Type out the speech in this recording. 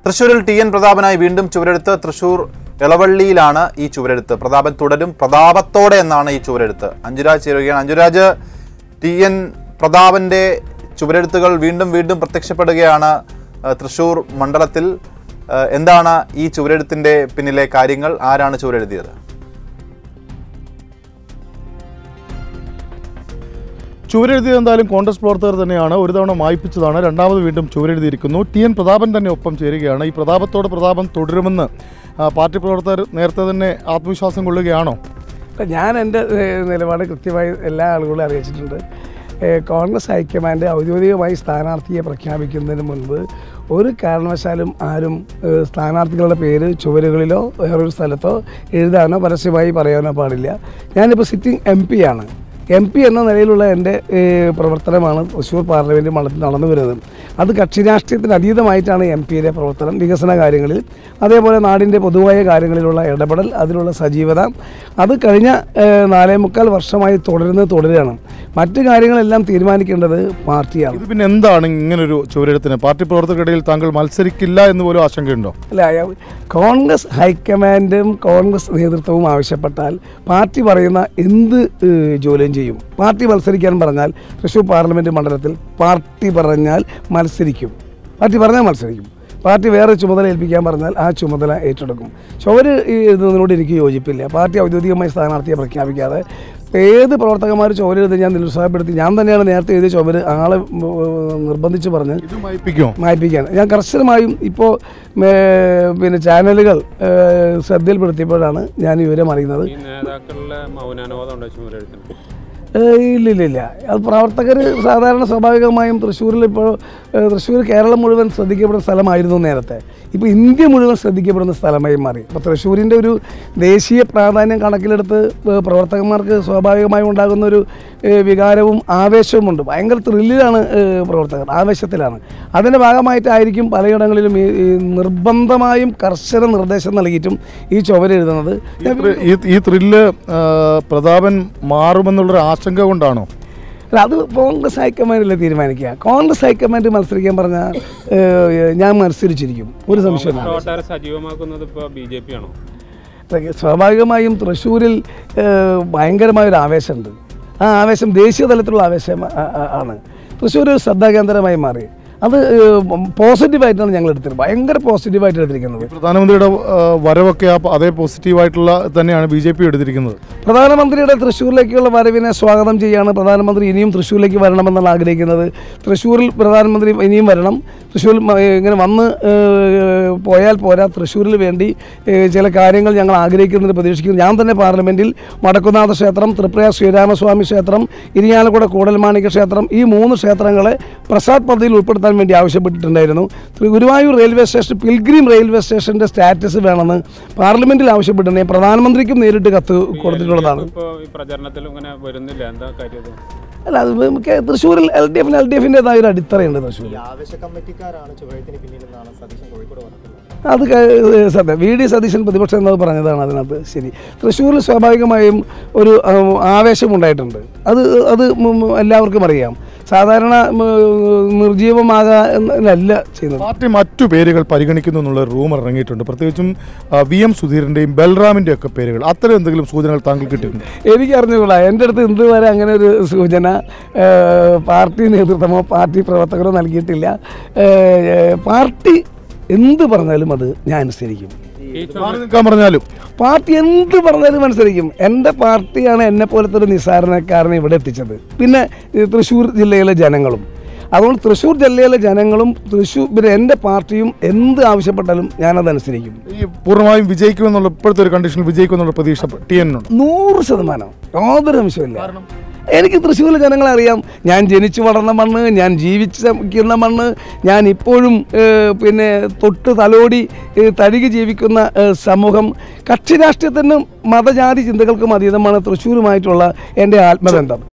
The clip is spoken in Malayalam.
തൃശൂരിൽ ടി എൻ പ്രതാപനായി വീണ്ടും ചുവരെഴുത്ത് തൃശൂർ ഇളവള്ളിയിലാണ് ഈ ചുവരെഴുത്ത് പ്രതാപൻ തുടരും പ്രതാപത്തോടെ എന്നാണ് ഈ ചുവരെഴുത്ത് അഞ്ജുരാജ് ചേരുകയാണ് അഞ്ജുരാജ് ടി എൻ പ്രതാപന്റെ ചുവരെഴുത്തുകൾ വീണ്ടും വീണ്ടും പ്രത്യക്ഷപ്പെടുകയാണ് ആ, തൃശൂർ മണ്ഡലത്തിൽ ആ, എന്താണ് ഈ ചുവരെഴുത്തിന്റെ പിന്നിലെ കാര്യങ്ങൾ ആരാണ് ചുവരെഴുതിയത് ചുവരെഴുതിയത് എന്തായാലും കോൺഗ്രസ് പ്രവർത്തകർ തന്നെയാണ് ഒരു തവണ മായ്പിച്ചതാണ് രണ്ടാമത് വീണ്ടും ചുവരെഴുതിയിരിക്കുന്നു ടി എൻ പ്രതാപൻ തന്നെ ഒപ്പം ചേരുകയാണ് ഈ പ്രതാപത്തോട് പ്രതാപം തുടരുമെന്ന് ആ, പാർട്ടി പ്രവർത്തകർ നേരത്തെ തന്നെ ആത്മവിശ്വാസം കൊള്ളുകയാണോ ഞാൻ എൻ്റെ ഏഹ്, നിലപാട് കൃത്യമായി എല്ലാ ആളുകളും അറിയിച്ചിട്ടുണ്ട് ഏഹ്, കോൺഗ്രസ് ഹൈക്കമാൻഡ് ഔദ്യോഗികമായി സ്ഥാനാർത്ഥിയെ പ്രഖ്യാപിക്കുന്നതിന് മുൻപ് ഒരു കാരണവശാലും ആരും ഏഹ്, സ്ഥാനാർത്ഥികളുടെ പേര് ചുവരുകളിലോ വേറൊരു സ്ഥലത്തോ എഴുതാനോ പരസ്യമായി പറയാനോ പാടില്ല ഞാനിപ്പോൾ സിറ്റിംഗ് എം പി ആണ് എം പി എന്ന നിലയിലുള്ള എൻ്റെ ഏഹ്, പ്രവർത്തനമാണ് തൃശ്ശൂർ പാർലമെൻറ്റ് മണ്ഡലത്തിൽ നടന്നു വരുന്നത് അത് കക്ഷി രാഷ്ട്രീയത്തിന് അതീതമായിട്ടാണ് എം പിയുടെ പ്രവർത്തനം വികസന കാര്യങ്ങളിൽ അതേപോലെ നാടിൻ്റെ പൊതുവായ കാര്യങ്ങളിലുള്ള ഇടപെടൽ അതിലുള്ള സജീവത അത് കഴിഞ്ഞ ഏഹ്, നാലേ മുക്കാൽ വർഷമായി തുടരുന്നത് തുടരുകയാണ് മറ്റു കാര്യങ്ങളെല്ലാം തീരുമാനിക്കേണ്ടത് പാർട്ടിയാണ് ഇത് പിന്നെ എന്താണ് ഇങ്ങനൊരു ചുവരെഴുത്തിന് പാർട്ടി പ്രവർത്തകർക്കിടയിൽ താങ്കൾ മത്സരിക്കില്ല എന്ന് പോലും ആശങ്കയുണ്ടോ അല്ല അയ- കോൺഗ്രസ് ഹൈക്കമാൻഡും കോൺഗ്രസ് നേതൃത്വവും ആവശ്യപ്പെട്ടാൽ പാർട്ടി പറയുന്ന എന്ത് ഏഹ്, ജോലിയും ചെയ്യും പാർട്ടി മത്സരിക്കാൻ പറഞ്ഞാൽ തൃശ്ശൂർ പാർലമെൻറ്റ് മണ്ഡലത്തിൽ പാർട്ടി പറഞ്ഞാൽ മത്സരിക്കും പാർട്ടി പറഞ്ഞാൽ മത്സരിക്കും പാർട്ടി വേറെ ചുമതല ഏൽപ്പിക്കാൻ പറഞ്ഞാൽ ആ ചുമതല ഏറ്റെടുക്കും ചുവര് എഴുതുന്നതിനോട് എനിക്ക് യോജിപ്പില്ല പാർട്ടി ഔദ്യോഗികമായി സ്ഥാനാർത്ഥിയെ പ്രഖ്യാപിക്കാതെ ഏത് പ്രവർത്തകന്മാർ ചുവര് എഴുതി ഞാൻ നിരുത്സാഹപ്പെടുത്തി ഞാൻ തന്നെയാണ് നേരത്തെ എഴുതിയ ചുവര് ആളെ ഉം, നിർബന്ധിച്ച് പറഞ്ഞ് ഇത് മായ്പിക്കുമോ മായ്പ്പിക്കാൻ ഞാൻ കർശനമായും ഇപ്പോൾ പിന്നെ ചാനലുകൾ ഏഹ്, ശ്രദ്ധയിൽപ്പെടുത്തിയപ്പോഴാണ് ഞാൻ ഈ വിവരം അറിയുന്നത് ഈ നേതാക്കളുടെ മൗനാനുവാദം ഉണ്ടോ ചുമരെഴുത്തിന് ഏഹ്, ഇല്ല ഇല്ല ഇല്ല അത് പ്രവർത്തകർ സാധാരണ സ്വാഭാവികമായും തൃശ്ശൂരിൽ ഇപ്പോൾ ഏഹ്, തൃശ്ശൂർ കേരളം മുഴുവൻ ശ്രദ്ധിക്കപ്പെടുന്ന സ്ഥലമായിരുന്നു നേരത്തെ ഇപ്പോൾ ഇന്ത്യ മുഴുവൻ ശ്രദ്ധിക്കപ്പെടുന്ന സ്ഥലമായി മാറി അപ്പോൾ തൃശ്ശൂരിൻ്റെ ഒരു ദേശീയ പ്രാധാന്യം കണക്കിലെടുത്ത് ഏഹ്, പ്രവർത്തകന്മാർക്ക് സ്വാഭാവികമായും ഉണ്ടാകുന്ന ഒരു ഏഹ്, വികാരവും ആവേശവുമുണ്ട് ഭയങ്കര ത്രില്ലിലാണ് ഏഹ്, പ്രവർത്തകർ ആവേശത്തിലാണ് അതിൻ്റെ ഭാഗമായിട്ടായിരിക്കും പലയിടങ്ങളിലും ഈ ഈ നിർബന്ധമായും കർശന നിർദ്ദേശം നൽകിയിട്ടും ഈ ചുവരെഴുതുന്നത് ഈ ത്രി- ഈ ഈ ത്രില്ല് ആ, പ്രതാപൻ മാറുമെന്നുള്ളൊരു ആശങ്ക കൊണ്ടാണോ അല്ല അത് കോൺഗ്രസ് ഹൈക്കമാൻഡല്ലേ തീരുമാനിക്കുക കോൺഗ്രസ് ഹൈക്കമാൻഡ് മത്സരിക്കാൻ പറഞ്ഞാൽ ഏഹ്, ഞാൻ മത്സരിച്ചിരിക്കും ഒരു സംശയമില്ല വോട്ടാരെ സജീവമാക്കുന്നത് ഇപ്പോൾ ബി ജെ പി ആണോ ഇതൊക്കെ സ്വാഭാവികമായും തൃശ്ശൂരിൽ ഏഹ്, ഭയങ്കരമായൊരു ആവേശമുണ്ട് ആ ആവേശം ദേശീയ തലത്തിലുള്ള ആവേശം ആ- ആ- ആണ് തൃശ്ശൂർ ഒരു ശ്രദ്ധാകേന്ദ്രമായി മാറി അത് ഏഹ്, പോസിറ്റീവായിട്ടാണ് ഞങ്ങൾ എടുത്തത് ഭയങ്കര പോസിറ്റീവായിട്ട് എടുത്തിരിക്കുന്നത് പ്രധാനമന്ത്രിയുടെ ആ, വരവൊക്കെ ആ പ- അതേ പോസിറ്റീവായിട്ടുള്ള തന്നെയാണ് ബി ജെ പി എടുത്തിരിക്കുന്നത് പ്രധാനമന്ത്രിയുടെ തൃശ്ശൂരിലേക്കുള്ള വരവിനെ സ്വാഗതം ചെയ്യാണ് പ്രധാനമന്ത്രി ഇനിയും തൃശ്ശൂരിലേക്ക് വരണമെന്നാണ് ആഗ്രഹിക്കുന്നത് തൃശ്ശൂരിൽ പ്രധാനമന്ത്രി ഇനിയും വരണം തൃശ്ശൂരിൽ മ- ഇങ്ങനെ വന്ന് ഏഹ്, പോയാൽ പോരാ തൃശ്ശൂരിൽ വേണ്ടി ഏഹ്, ചില കാര്യങ്ങൾ ഞങ്ങൾ ആഗ്രഹിക്കുന്നത് പ്രതീക്ഷിക്കുന്നു ഞാൻ തന്നെ പാർലമെൻറ്റിൽ വടക്കുന്നാഥ ക്ഷേത്രം ത്രിപുര ശ്രീരാമസ്വാമി ക്ഷേത്രം ഇരിഞ്ഞാലക്കുട കൂടൽമാണിക്യ ക്ഷേത്രം ഈ മൂന്ന് ക്ഷേത്രങ്ങളെ പ്രസാദ് പദ്ധതിയിൽ ഉൾപ്പെടുത്താൻ വേണ്ടി ആവശ്യപ്പെട്ടിട്ടുണ്ടായിരുന്നു ത്രി- Guruvayur railway station pilgrim railway സ്റ്റേഷൻ്റെ സ്റ്റാറ്റസ് വേണമെന്ന് പാർലമെൻറ്റിൽ ആവശ്യപ്പെട്ടിട്ടുണ്ടെങ്കിൽ പ്രധാനമന്ത്രിക്കും നേരിട്ട് കത്ത് കൊടുത്തിട്ടുള്ളതാണ് ഇപ്പോൾ ഈ പ്രചരണത്തിൽ ഇങ്ങനെ വരുന്നില്ല എന്താ കാര്യം ഇത്? അല്ല അത് നമുക്ക് തൃശ്ശൂരിൽ എൽ ഡി എഫിന് എൽ ഡി എഫിൻ്റെതായ ഒരു അടിത്തറയുണ്ട് തൃശ്ശൂരിൽ ആവേശ കമ്മിറ്റിക്കാരാണ് ചുവഴത്തിന് പിന്നിലെന്നാണ് സതീശൻ കോഴിക്കോട് പറഞ്ഞിട്ടുള്ളത് അത് ക- സത്യം വി ഡി സതീശൻ പ്രതിപക്ഷം എന്നത് പറഞ്ഞതാണ് അതിനകത്ത് ശരി തൃശ്ശൂരിൽ സ്വാഭാവികമായും ഒരു ഉം, ആവേശമുണ്ടായിട്ടുണ്ട് അത് അത് ഉം, എല്ലാവർക്കും അറിയാം സാധാരണ ഉം, നിർജീവമാകാ എന്നല്ല ചെയ്യുന്നത് പാർട്ടി മറ്റു പേരുകൾ പരിഗണിക്കുന്നു എന്നുള്ള റൂമർ ഇറങ്ങിയിട്ടുണ്ട് പ്രത്യേകിച്ചും ആ, വി എം സുധീറിന്റെയും ബൽറാമിന്റെ ഒക്കെ പേരുകൾ അത്തരം എന്തെങ്കിലും സൂചനകൾ താങ്കൾ കിട്ടിയിട്ടുണ്ട് എനിക്ക് അറിഞ്ഞുകൂടാ എൻ്റെ അടുത്ത് ഇന്ന് വരെ അങ്ങനെ ഒരു സൂചന ഏഹ്, പാർട്ടി നേതൃത്വമോ പാർട്ടി പ്രവർത്തകരോ നൽകിയിട്ടില്ല ഏഹ്, പാർട്ടി എന്ത് പറഞ്ഞാലും അത് ഞാൻ അനുസരിക്കും ഈ മാറി നിൽക്കാൻ പറഞ്ഞാലും പാർട്ടി എന്ത് പറഞ്ഞാലും അനുസരിക്കും എൻ്റെ പാർട്ടിയാണ് എന്നെ പോലത്തെ ഒരു നിസ്സാരണക്കാരനെ ഇവിടെ എത്തിച്ചത് പിന്നെ ഈ തൃശ്ശൂർ ജില്ലയിലെ ജനങ്ങളും അതുകൊണ്ട് തൃശ്ശൂർ ജില്ലയിലെ ജനങ്ങളും തൃശ്ശൂർ പിന്നെ എൻ്റെ പാർട്ടിയും എന്ത് ആവശ്യപ്പെട്ടാലും ഞാനത് അനുസരിക്കും ഈ പൂർണ്ണമായും വിജയിക്കുമെന്നുള്ള ഇപ്പോഴത്തെ ഒരു കണ്ടീഷനിൽ വിജയിക്കുമെന്നുള്ള പ്രതീക്ഷ ടി എന്നുണ്ട് നൂറ് ശതമാനം യാതൊരു അംശമില്ല എനിക്ക് തൃശ്ശൂരിലെ ജനങ്ങളെ അറിയാം ഞാൻ ജനിച്ചു വളർന്ന മണ്ണ് ഞാൻ ജീവിച്ചിരിക്കുന്ന മണ്ണ് ഞാൻ ഇപ്പോഴും ഏഹ്, പിന്നെ തൊട്ട് തലോടി ഏഹ്, തഴുകി ജീവിക്കുന്ന ഏഹ്, സമൂഹം കക്ഷി രാഷ്ട്രീയത്തിനും മതജാതി ചിന്തകൾക്കും അതീതമാണ് തൃശ്ശൂരുമായിട്ടുള്ള എൻ്റെ ആത്മബന്ധം